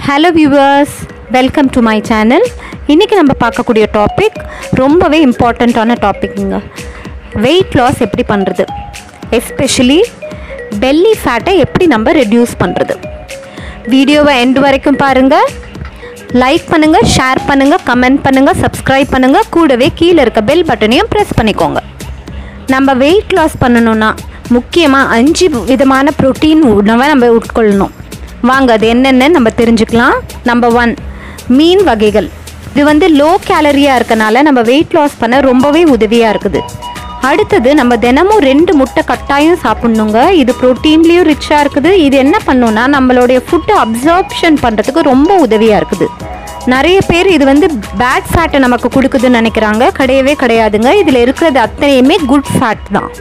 hello viewers welcome to my channel இன்றைக்கி நம்ம பார்க்கக்கூடிய டாபிக் ரொம்பவே இம்பார்ட்டண்ட்டான டாபிக்ங்க வெயிட் லாஸ் எப்படி பண்ணுறது எஸ்பெஷலி பெல்லி ஃபேட்டை எப்படி நம்ம ரெடியூஸ் பண்ணுறது வீடியோவை எண்டு வரைக்கும் பாருங்கள் லைக் பண்ணுங்கள் ஷேர் பண்ணுங்கள் கமெண்ட் பண்ணுங்கள் சப்ஸ்கிரைப் பண்ணுங்கள் கூடவே கீழே இருக்க பெல் பட்டனையும் ப்ரெஸ் பண்ணிக்கோங்க நம்ம வெயிட் லாஸ் பண்ணணும்னா முக்கியமாக அஞ்சு விதமான ப்ரோட்டீன் உணவை நம்ம உட்கொள்ளணும் வாங்க அது என்னென்னு நம்ம தெரிஞ்சுக்கலாம் நம்பர் ஒன் மீன் வகைகள் இது வந்து லோ கேலரியாக இருக்கனால நம்ம வெயிட் லாஸ் பண்ண ரொம்பவே உதவியாக இருக்குது அடுத்தது நம்ம தினமும் ரெண்டு முட்டை கட்டாயம் சாப்பிட்ணுங்க இது ப்ரோட்டீன்லேயும் ரிச்சாக இருக்குது இது என்ன பண்ணுன்னா நம்மளுடைய ஃபுட்டை அப்சார்ப்ஷன் பண்ணுறதுக்கு ரொம்ப உதவியாக இருக்குது நிறைய பேர் இது வந்து பேட் ஃபேட்டை நமக்கு கொடுக்குதுன்னு நினைக்கிறாங்க கிடையவே கிடையாதுங்க இதில் இருக்கிறது அத்தனையுமே குட் ஃபேட் தான்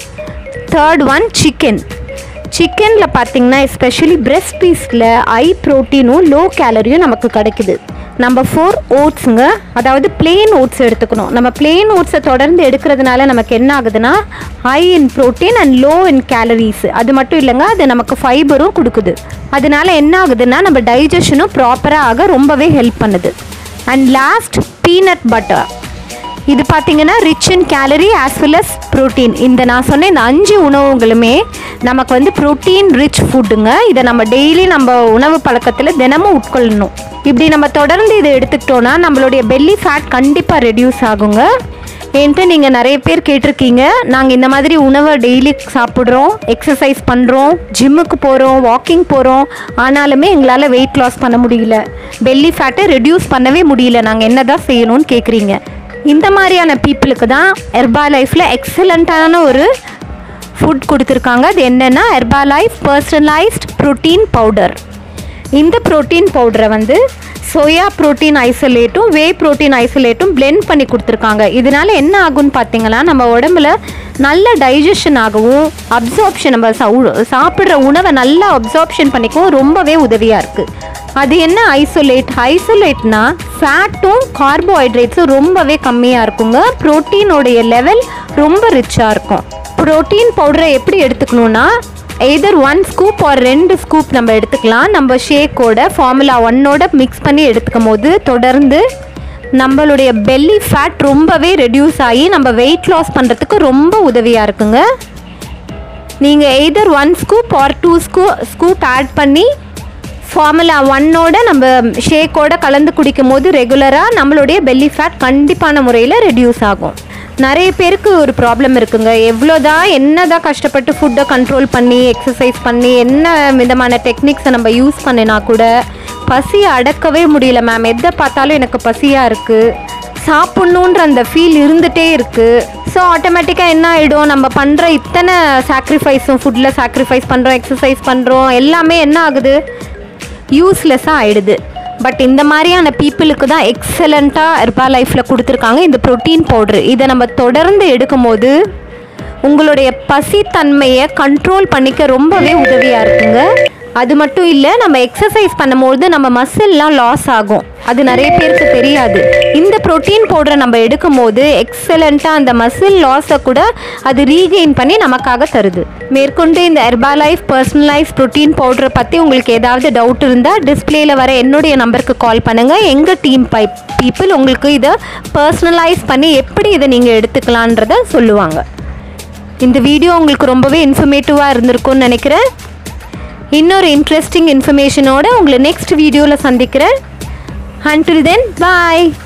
தேர்ட் ஒன் சிக்கன் சிக்கனில் பார்த்தீங்கன்னா எஸ்பெஷலி பிரெஸ்ட் பீஸில் ஐ ப்ரோட்டீனும் லோ கேலரியும் நமக்கு கிடைக்குது நம்பர் ஃபோர் ஓட்ஸுங்க அதாவது பிளெயின் ஓட்ஸ் எடுத்துக்கணும் நம்ம பிளெயின் ஓட்ஸை தொடர்ந்து எடுக்கிறதுனால நமக்கு என்ன ஆகுதுன்னா high in protein and low in calories அது மட்டும் இல்லைங்க அது நமக்கு ஃபைபரும் கொடுக்குது அதனால என்ன ஆகுதுன்னா நம்ம டைஜஷனும் ப்ராப்பராக ஆக ரொம்பவே ஹெல்ப் பண்ணுது அண்ட் லாஸ்ட் பீனட் பட்டர் இது பார்த்தீங்கன்னா rich in calorie as well as protein இந்த நான் சொன்ன இந்த அஞ்சு உணவுகளுமே நமக்கு வந்து ப்ரோட்டீன் ரிச் ஃபுட்டுங்க இதை நம்ம டெய்லி நம்ம உணவு பழக்கத்தில் தினமும் உட்கொள்ளணும் இப்படி நம்ம தொடர்ந்து இதை எடுத்துக்கிட்டோன்னா நம்மளுடைய பெல்லி ஃபேட் கண்டிப்பாக ரெடியூஸ் ஆகுங்க என்கிட்ட நீங்கள் நிறைய பேர் கேட்டிருக்கீங்க நாங்கள் இந்த மாதிரி உணவை டெய்லி சாப்பிட்றோம் எக்ஸசைஸ் பண்ணுறோம் ஜிம்முக்கு போகிறோம் வாக்கிங் போகிறோம் ஆனாலுமே எங்களால் வெயிட் லாஸ் பண்ண முடியல பெல்லி ஃபேட்டை ரெடியூஸ் பண்ணவே முடியல நாங்கள் என்ன தான் செய்யணும்னு கேட்குறீங்க இந்த மாதிரியான பீப்புளுக்கு தான் எர்பா லைஃப்பில் எக்ஸலண்ட்டான ஒரு ஃபுட் கொடுத்துருக்காங்க அது என்னென்னா Herbalife personalized protein powder இந்த ப்ரோட்டீன் பவுடரை வந்து சோயா ப்ரோட்டீன் ஐசோலேட்டும் வே ப்ரோட்டீன் ஐசோலேட்டும் blend பண்ணி கொடுத்துருக்காங்க இதனால என்ன ஆகும்னு பார்த்தீங்கன்னா நம்ம உடம்புல நல்ல டைஜஷன் ஆகவும் அப்சார்ப்ஷன் நம்ம சா- சாப்பிட்ற உணவை நல்லா அப்சார்ப்ஷன் பண்ணிக்கவும் ரொம்பவே உதவியாக இருக்குது அது என்ன ஐசோலேட் ஐசோலேட்னா ஃபேட்டும் கார்போஹைட்ரேட்ஸும் ரொம்பவே கம்மியாக இருக்குங்க ப்ரோட்டீனோடைய லெவல் ரொம்ப ரிச்சாக இருக்கும் ப்ரோட்டீன் பவுடரை எப்படி எடுத்துக்கணும்னா எதர் ஒன் ஸ்கூப் ஒரு ரெண்டு ஸ்கூப் நம்ம எடுத்துக்கலாம் நம்ம ஷேக்கோட ஃபார்முலா ஒன்னோட மிக்ஸ் பண்ணி எடுத்துக்கும் போது தொடர்ந்து நம்மளுடைய பெல்லி ஃபேட் ரொம்பவே ரெடியூஸ் ஆகி நம்ம வெயிட் லாஸ் பண்ணுறதுக்கு ரொம்ப உதவியாக இருக்குங்க நீங்கள் either one scoop or two ஸ்கூ ஸ்கூப் ஆட் பண்ணி ஃபார்முலா ஒன்னோட நம்ம ஷேக்கோட கலந்து குடிக்கும் போது ரெகுலராக நம்மளுடைய பெல்லி ஃபேட் கண்டிப்பான முறையில் ரெடியூஸ் ஆகும் நிறைய பேருக்கு ஒரு ப்ராப்ளம் இருக்குங்க எவ்வளோதான் என்னதான் கஷ்டப்பட்டு ஃபுட்டை கண்ட்ரோல் பண்ணி எக்ஸசைஸ் பண்ணி என்ன விதமான டெக்னிக்ஸை நம்ம யூஸ் பண்ணினா கூட பசியை அடக்கவே முடியல மேம் எதை பார்த்தாலும் எனக்கு பசியாக இருக்குது சாப்பிட்ணுன்ற அந்த ஃபீல் இருந்துகிட்டே இருக்குது ஸோ ஆட்டோமேட்டிக்காக என்ன ஆகிடும் நம்ம பண்ணுற இத்தனை சாக்ரிஃபைஸும் ஃபுட்டில் சாக்ரிஃபைஸ் பண்ணுறோம் எக்ஸசைஸ் பண்ணுறோம் எல்லாமே என்ன ஆகுது யூஸ்லெஸ்ஸாக ஆயிடுது பட் இந்த மாதிரியான பீப்புளுக்கு தான் எக்ஸலண்ட்டாக ஹெர்பா லைஃப்பில் கொடுத்துருக்காங்க இந்த ப்ரோட்டீன் பவுட்ரு இதை நம்ம தொடர்ந்து எடுக்கும்போது உங்களுடைய பசித்தன்மையை கண்ட்ரோல் பண்ணிக்க ரொம்பவே உதவியாக இருக்குங்க அது மட்டும் இல்லை நம்ம எக்ஸசைஸ் பண்ணும்போது நம்ம மசில்லாம் லாஸ் ஆகும் அது நிறைய பேருக்கு தெரியாது இந்த ப்ரோட்டீன் பவுடரை நம்ம எடுக்கும்போது எக்ஸலண்ட்டாக அந்த மசில் லாஸை கூட அது ரீகெயின் பண்ணி நமக்காக தருது மேற்கொண்டு இந்த ஹெர்பா லைஃப் பர்சனலைஸ் ப்ரோட்டீன் பவுடரை பற்றி உங்களுக்கு ஏதாவது டவுட் இருந்தால் டிஸ்பிளேல வர என்னுடைய நம்பருக்கு கால் பண்ணுங்கள் எங்கள் டீம் பை பீப்புள் உங்களுக்கு இதை பர்சனலைஸ் பண்ணி எப்படி இதை நீங்கள் எடுத்துக்கலான்றத சொல்லுவாங்க இந்த வீடியோ உங்களுக்கு ரொம்பவே இன்ஃபர்மேட்டிவாக இருந்திருக்கும்னு நினைக்கிறேன் இன்னொரு இன்ட்ரெஸ்டிங் இன்ஃபர்மேஷனோட உங்களை நெக்ஸ்ட் வீடியோவில் சந்திக்கிறேன் until தென் பாய்